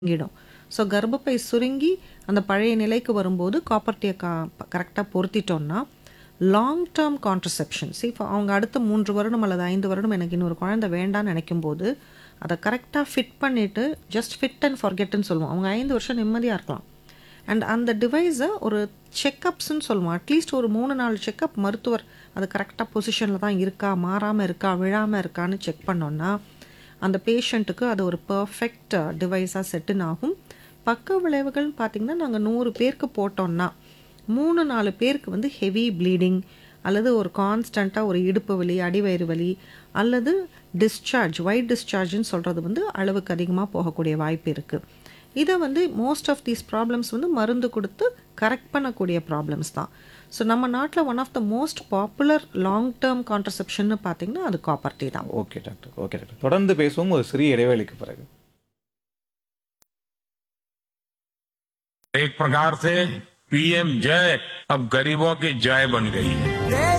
சுருங்கிடும் so கர்ப்பப்பை சுருங்கி அந்த பழைய நிலைக்கு வரும்போது காப்பர்ட்டியை கா கரெக்டாக பொருத்திட்டோம்னா லாங் டேர்ம் கான்ட்ரசெப்ஷன் சி இப்போ அவங்க அடுத்த மூன்று வருடம் அல்லது ஐந்து வருடம் எனக்கு இன்னொரு குழந்தை வேண்டாம்னு நினைக்கும் போது அதை கரெக்டாக ஃபிட் பண்ணிவிட்டு ஜஸ்ட் ஃபிட் அண்ட் ஃபார்கெட்டுன்னு சொல்லுவோம் அவங்க ஐந்து வருஷம் நிம்மதியாக இருக்கலாம் அண்ட் அந்த டிவைஸை ஒரு செக்கப்ஸ்ன்னு சொல்லுவோம் அட்லீஸ்ட் ஒரு மூணு நாலு செக்கப் மருத்துவர் அது கரெக்டாக பொசிஷனில் தான் இருக்கா மாறாமல் இருக்கா விழாமல் இருக்கான்னு செக் பண்ணோன்னா அந்த பேஷண்ட்டுக்கு அது ஒரு பர்ஃபெக்ட் டிவைஸாக செட்டுன்னு ஆகும் பக்க விளைவுகள் பார்த்திங்கன்னா நாங்கள் நூறு பேருக்கு போட்டோம்னா மூணு நாலு பேருக்கு வந்து ஹெவி ப்ளீடிங் அல்லது ஒரு கான்ஸ்டண்ட்டாக ஒரு இடுப்பு வலி அடிவயிறு வலி அல்லது டிஸ்சார்ஜ் ஒயிட் டிஸ்சார்ஜ்னு சொல்கிறது வந்து அளவுக்கு அதிகமாக போகக்கூடிய வாய்ப்பு இருக்குது இதை வந்து மோஸ்ட் ஆஃப் தீஸ் ப்ராப்ளம்ஸ் வந்து மருந்து கொடுத்து கரெக்ட் பண்ணக்கூடிய ப்ராப்ளம்ஸ் தான் ஸோ நம்ம நாட்டில் one of the most popular long term contraception பார்த்தீங்கன்னா அது காப்பர்ட்டி தான் ஓகே டாக்டர் ஓகே டாக்டர் தொடர்ந்து பேசுவோம் ஒரு சிறிய இடைவேளைக்கு பிறகு एक प्रकार से पीएम जय अब गरीबों की जय बन गई है देश